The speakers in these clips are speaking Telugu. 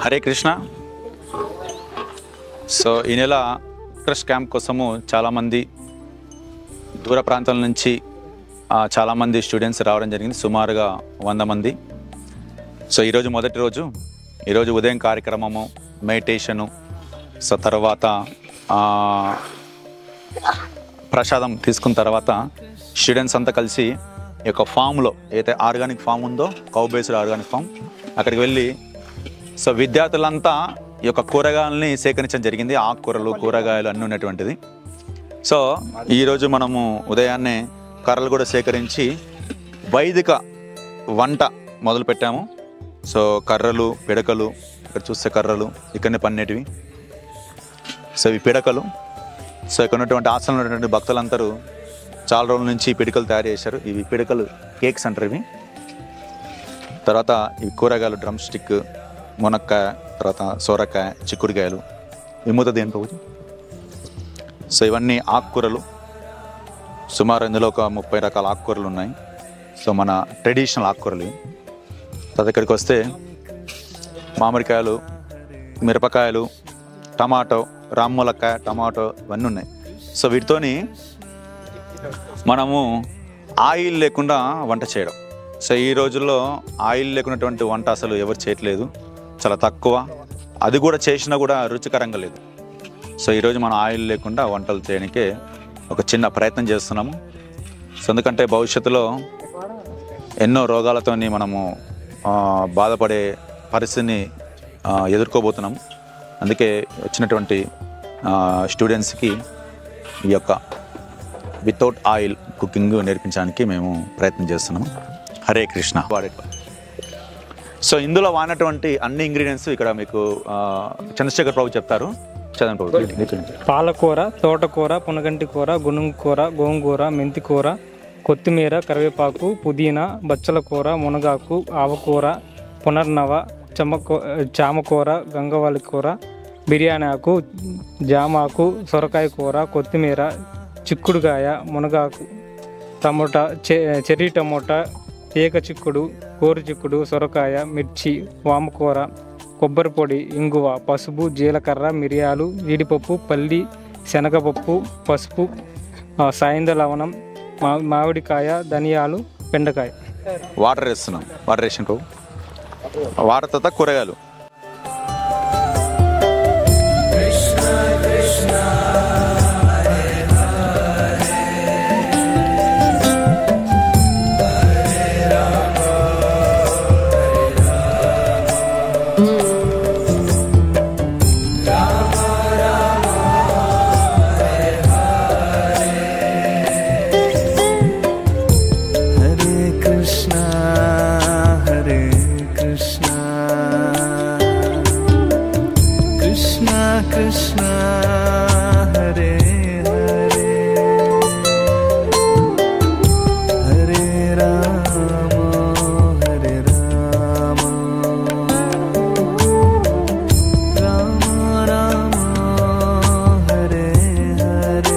హరే కృష్ణ సో ఈ నెల క్రష్ క్యాంప్ కోసము చాలామంది దూర ప్రాంతాల నుంచి ఆ, చాలామంది స్టూడెంట్స్ రావడం జరిగింది సుమారుగా వంద మంది సో ఈరోజు మొదటి రోజు ఈరోజు ఉదయం కార్యక్రమము మెడిటేషను సో తర్వాత ఆ, ప్రసాదం తీసుకున్న తర్వాత స్టూడెంట్స్ అంతా కలిసి ఈ యొక్క ఫామ్లో ఏదైతే ఆర్గానిక్ ఫామ్ ఉందో కౌ బేస్డ్ ఆర్గానిక్ ఫామ్ అక్కడికి వెళ్ళి సో విద్యార్థులంతా ఈ యొక్క కూరగాయలని సేకరించడం జరిగింది ఆకుకూరలు కూరగాయలు అన్నీ ఉన్నటువంటిది సో ఈరోజు మనము ఉదయాన్నే కర్రలు కూడా సేకరించి వైదిక వంట మొదలు పెట్టాము సో కర్రలు పిడకలు ఇక్కడ చూస్తే కర్రలు ఇక్కడనే పన్నేటివి సో ఇవి పిడకలు సో ఇక్కడ ఉన్నటువంటి ఆశ్రమంలో ఉన్నటువంటి భక్తులందరూ చాలా రోజుల నుంచి ఈ పిడికలు తయారు చేశారు ఇవి పిడకలు కేక్స్ అంటారు ఇవి తర్వాత ఇవి కూరగాయలు డ్రమ్ స్టిక్ మునక్కాయ తర్వాత సోరకాయ చిక్కుడుకాయలు విమూత దేని ప్రభుత్వం సో ఇవన్నీ ఆకుకూరలు సుమారు ఇందులో ఒక ముప్పై రకాల ఆకుకూరలు ఉన్నాయి సో మన ట్రెడిషనల్ ఆకుకూరలు ఇవి తర్వాత ఇక్కడికి వస్తే మామిడికాయలు మిరపకాయలు టమాటో రామ్మూలకాయ టమాటో ఇవన్నీ ఉన్నాయి సో వీటితోని మనము ఆయిల్ లేకుండా వంట చేయడం సో ఈ రోజుల్లో ఆయిల్ లేకున్నటువంటి వంట అసలు ఎవరు చేయట్లేదు చాలా తక్కువ అది కూడా చేసినా కూడా రుచికరంగా లేదు సో ఈరోజు మనం ఆయిల్ లేకుండా వంటలు చేయడానికే ఒక చిన్న ప్రయత్నం చేస్తున్నాము సో ఎందుకంటే భవిష్యత్తులో ఎన్నో రోగాలతోని మనము ఆ, బాధపడే పరిస్థితిని ఆ, ఎదుర్కోబోతున్నాము అందుకే వచ్చినటువంటి స్టూడెంట్స్కి ఈ యొక్క వితౌట్ ఆయిల్ కుకింగ్ నేర్పించడానికి మేము ప్రయత్నం చేస్తున్నాము హరే కృష్ణ వాడే సో ఇందులో వాడినటువంటి అన్ని ఇంగ్రీడియంట్స్ ఇక్కడ మీకు ఆ, చంద్రశేఖర్ ప్రభు చెప్తారు చదవండి ప్రభు నీకు నుంచి. పాలకూర తోటకూర పునగంటి కూర గునుగు కూర గోంగూర మెంతి కూర కొత్తిమీర కరివేపాకు పుదీనా బచ్చల కూర మునగాకు ఆవకూర పునర్నవ చెమ్మకూ చామకూర గంగవాలి కూర బిర్యానీ ఆకు జామాకు సొరకాయ కూర కొత్తిమీర చిక్కుడుకాయ మునగాకు టమోటా చె చెర్రీ టమోటా తీగ చిక్కుడు కోరు చిక్కుడు సొరకాయ మిర్చి వామకూర కొబ్బరి పొడి ఇంగువ పసుపు జీలకర్ర మిరియాలు జీడిపప్పు పల్లి శనగపప్పు పసుపు ఆ, సాయంద లవణం మా మామిడికాయ ధనియాలు బెండకాయ వాటర్ వేస్తున్నాం వాటర్ వేసిన ప్రభు వాటర్ తర్వాత కూరగాయలు हरे कृष्णा हरे कृष्णा कृष्णा कृष्णा हरे हरे हरे राम हरे राम राम राम हरे हरे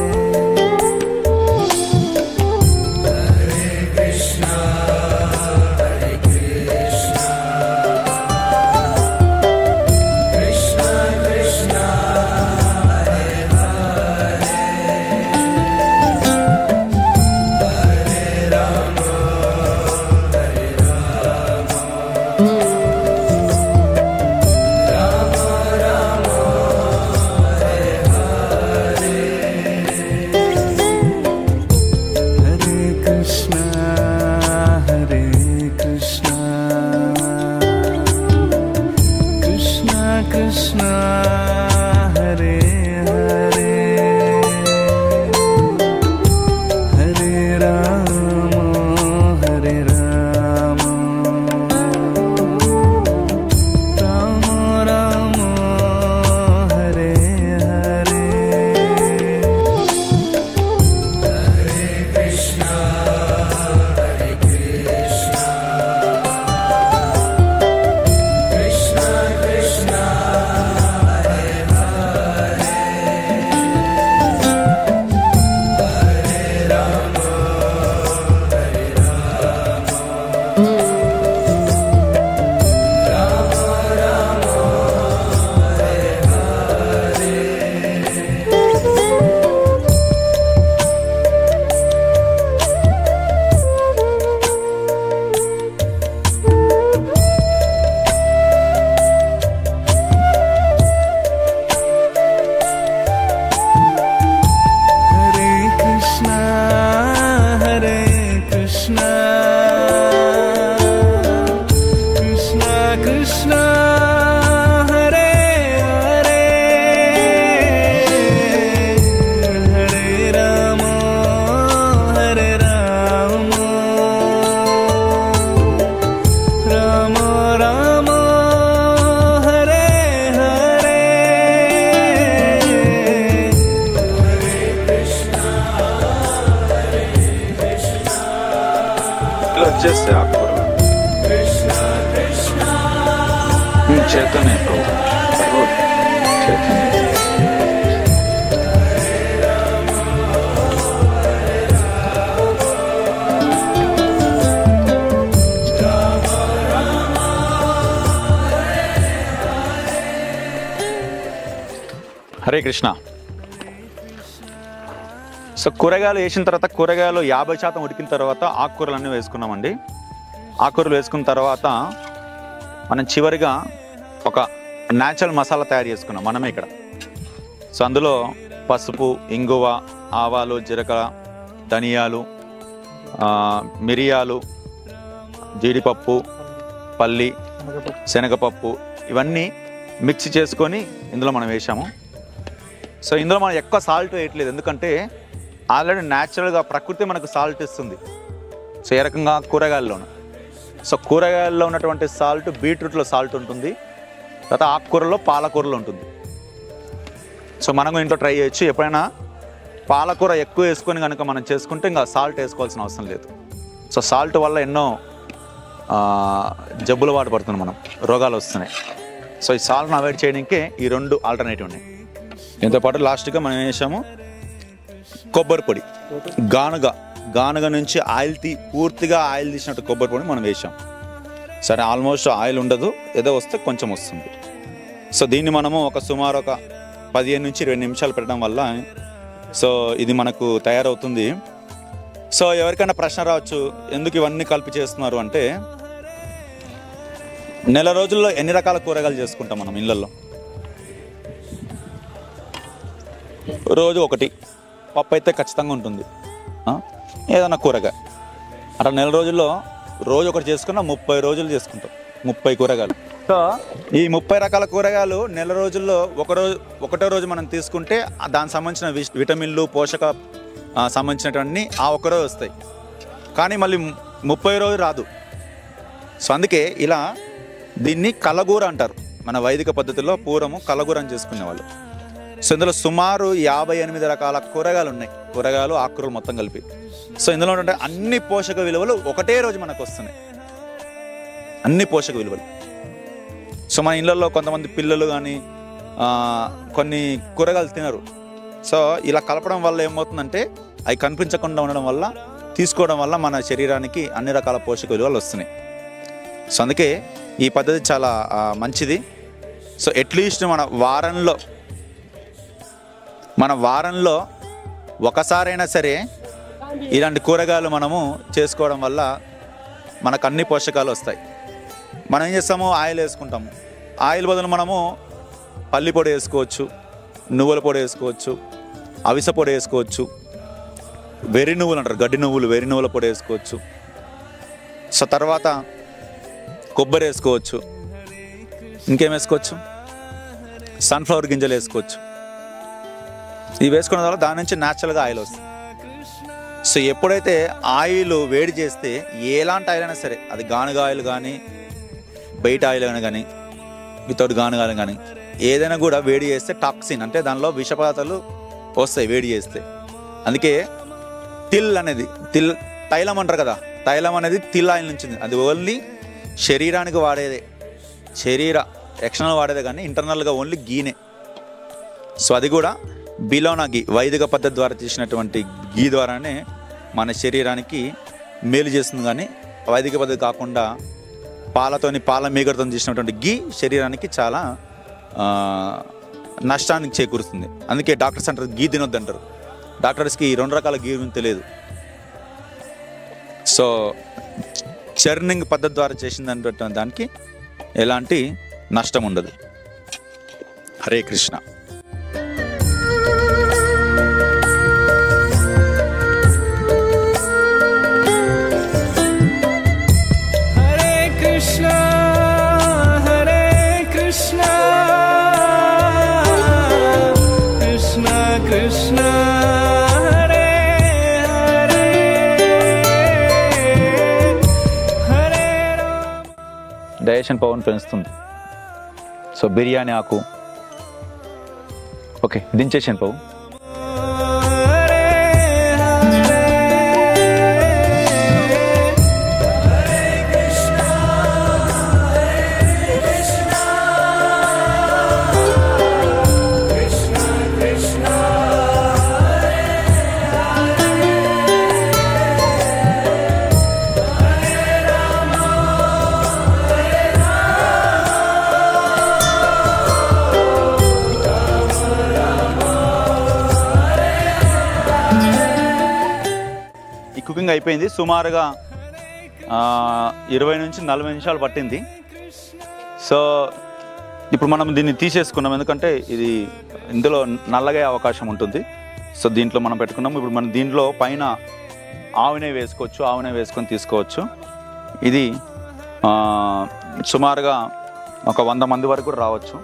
हरे कृष्णा हरे कृष्णा कृष्णा कृष्णा हरे हरे हरे राम हरे राम राम राम हरे हरे చైతన్య ప్రభు చైతన్య హరే కృష్ణ సో కూరగాయలు వేసిన తర్వాత కూరగాయలు యాభై శాతం ఉడికిన తర్వాత ఆకుకూరలు అన్నీ వేసుకున్నామండి ఆకుకూరలు వేసుకున్న తర్వాత మనం చివరిగా ఒక న్యాచురల్ మసాలా తయారు చేసుకున్నాం మనమే ఇక్కడ సో అందులో పసుపు ఇంగువ ఆవాలు జీలకర్ర ధనియాలు ఆ, మిరియాలు జీడిపప్పు పల్లి శనగపప్పు ఇవన్నీ మిక్స్ చేసుకొని ఇందులో మనం వేసాము సో ఇందులో మనం ఎక్కువ సాల్ట్ వేయట్లేదు ఎందుకంటే ఆల్రెడీ న్యాచురల్గా ప్రకృతి మనకు సాల్ట్ ఇస్తుంది సో ఏ రకంగా కూరగాయల్లోనూ సో కూరగాయల్లో ఉన్నటువంటి సాల్ట్ బీట్రూట్లో సాల్ట్ ఉంటుంది తర్వాత ఆకుకూరలో పాలకూరలో ఉంటుంది సో మనం ఇంట్లో ట్రై చేయొచ్చు ఎప్పుడైనా పాలకూర ఎక్కువ వేసుకొని కనుక మనం చేసుకుంటే ఇంకా సాల్ట్ వేసుకోవాల్సిన అవసరం లేదు సో సాల్ట్ వల్ల ఎన్నో ఆ, జబ్బుల వాటు పడుతుంది మనం రోగాలు వస్తున్నాయి సో ఈ సాల్ట్ని అవాయిడ్ చేయడానికే ఈ రెండు ఆల్టర్నేటివ్ ఉన్నాయి దీంతో పాటు లాస్ట్గా మనం ఏం చేసాము కొబ్బరి పొడి గానుగ గానుగ నుంచి ఆయిల్ తీ పూర్తిగా ఆయిల్ తీసినట్టు కొబ్బరి పొడి మనం వేసాం సరే ఆల్మోస్ట్ ఆయిల్ ఉండదు ఏదో వస్తే కొంచెం వస్తుంది సో దీన్ని మనము ఒక సుమారు ఒక పదిహేను నుంచి ఇరవై నిమిషాలు పెట్టడం వల్ల సో ఇది మనకు తయారవుతుంది సో ఎవరికైనా ప్రశ్న రావచ్చు ఎందుకు ఇవన్నీ కలిపి చేస్తున్నారు అంటే నెల రోజుల్లో ఎన్ని రకాల కూరగాయలు చేసుకుంటాం మనం ఇళ్ళల్లో రోజు ఒకటి పప్పు అయితే ఖచ్చితంగా ఉంటుంది ఆ? ఏదైనా కూరగాయ అట్లా నెల రోజుల్లో రోజు ఒకటి చేసుకున్న ముప్పై రోజులు చేసుకుంటాం ముప్పై కూరగాయలు సో ఈ ముప్పై రకాల కూరగాయలు నెల రోజుల్లో ఒక రోజు ఒకటో రోజు మనం తీసుకుంటే ఆ దానికి సంబంధించిన విష్- విటమిన్లు పోషక ఆ, సంబంధించినవన్నీ ఆ ఒక్క రోజు వస్తాయి కానీ మళ్ళీ ము- ముప్పై రోజు రాదు సో అందుకే ఇలా దీన్ని కలగూర అంటారు మన వైదిక పద్ధతిలో పూర్వము కలగూర అని చేసుకునేవాళ్ళు సో ఇందులో సుమారు యాభై ఎనిమిది రకాల కూరగాయలు ఉన్నాయి కూరగాయలు ఆకుకూరలు మొత్తం కలిపి సో ఇందులో ఉంటే అన్ని పోషక విలువలు ఒకటే రోజు మనకు వస్తున్నాయి అన్ని పోషక విలువలు సో మన ఇళ్ళల్లో కొంతమంది పిల్లలు కానీ కొన్ని కూరగాయలు తినరు సో ఇలా కలపడం వల్ల ఏమవుతుందంటే అవి కనిపించకుండా ఉండడం వల్ల తీసుకోవడం వల్ల మన శరీరానికి అన్ని రకాల పోషక విలువలు వస్తున్నాయి సో అందుకే ఈ పద్ధతి చాలా ఆ, మంచిది సో అట్లీస్ట్ మన వారంలో మన వారంలో ఒకసారైనా సరే ఇలాంటి కూరగాయలు మనము చేసుకోవడం వల్ల మనకు అన్ని పోషకాలు వస్తాయి మనం ఏం చేస్తాము ఆయిల్ వేసుకుంటాము ఆయిల్ బదులు మనము పల్లి పొడి వేసుకోవచ్చు నువ్వుల పొడి వేసుకోవచ్చు అవిసె పొడి వేసుకోవచ్చు వెర్రి నువ్వులు అంటారు గడ్డి నువ్వులు వెర్రి నువ్వుల పొడి వేసుకోవచ్చు సో తర్వాత కొబ్బరి వేసుకోవచ్చు ఇంకేం వేసుకోవచ్చు సన్ఫ్లవర్ గింజలు వేసుకోవచ్చు ఇవి వేసుకోవడం వల్ల దాని నుంచి న్యాచురల్గా ఆయిల్ వస్తుంది సో ఎప్పుడైతే ఆయిల్ వేడి చేస్తే ఎలాంటి ఆయిల్ అయినా సరే అది గానుగ ఆయిల్ కానీ బయట ఆయిల్ అయినా కానీ వితౌట్ గానుగ ఆయిల్ కానీ ఏదైనా కూడా వేడి చేస్తే టాక్సిన్ అంటే దానిలో విష పదార్థాలు వస్తాయి వేడి చేస్తే అందుకే తిల్ అనేది తిల్ తైలం అంటారు కదా తైలం అనేది తిల్ ఆయిల్ నుంచి ఉంది. అది ఓన్లీ శరీరానికి వాడేదే శరీర ఎక్స్టర్నల్ వాడేదే కానీ ఇంటర్నల్గా ఓన్లీ గీనే సో అది కూడా బిలోనా గీ వైదిక పద్ధతి ద్వారా చేసినటువంటి గీ ద్వారానే మన శరీరానికి మేలు చేస్తుంది కానీ వైదిక పద్ధతి కాకుండా పాలతోని పాల మీగడతో చేసినటువంటి గీ శరీరానికి చాలా ఆ, నష్టానికి చేకూరుస్తుంది అందుకే డాక్టర్స్ అంటారు గీ తినొద్దు అంటారు డాక్టర్స్కి ఈ రెండు రకాల గీ గురించి తెలియదు సో చర్నింగ్ పద్ధతి ద్వారా చేసిందంటే దానికి ఎలాంటి నష్టం ఉండదు హరే కృష్ణ हरे कृष्णा हरे कृष्णा कृष्णा कृष्णा हरे हरे हरे राम డైజెషన్ పవర్ని పెంచుతుంది సో బిర్యానీ ఆకు ఓకే దించేసాను పవు हरे हरे हरे कृष्णा हरे कृष्णा అయిపోయింది సుమారుగా ఆ, ఇరవై నుంచి నలభై నిమిషాలు పట్టింది సో ఇప్పుడు మనం దీన్ని తీసేసుకున్నాం ఎందుకంటే ఇది ఇందులో నల్లగా అయ్యే అవకాశం ఉంటుంది సో దీంట్లో మనం పెట్టుకున్నాము ఇప్పుడు మనం దీంట్లో పైన ఆవునే వేసుకోవచ్చు ఆవునే వేసుకొని తీసుకోవచ్చు ఇది ఆ, సుమారుగా ఒక వంద మంది వరకు కూడా రావచ్చు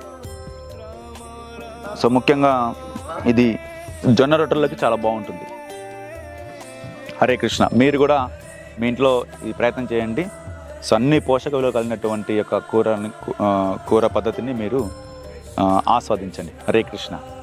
సో ముఖ్యంగా ఇది జొన్న రొట్టెలకి చాలా బాగుంటుంది హరే కృష్ణ మీరు కూడా మీ ఇంట్లో ఈ ప్రయత్నం చేయండి సో అన్ని పోషక విలువ కలిగినటువంటి యొక్క కూరని ఆ, కూర పద్ధతిని మీరు ఆ, ఆస్వాదించండి హరే కృష్ణ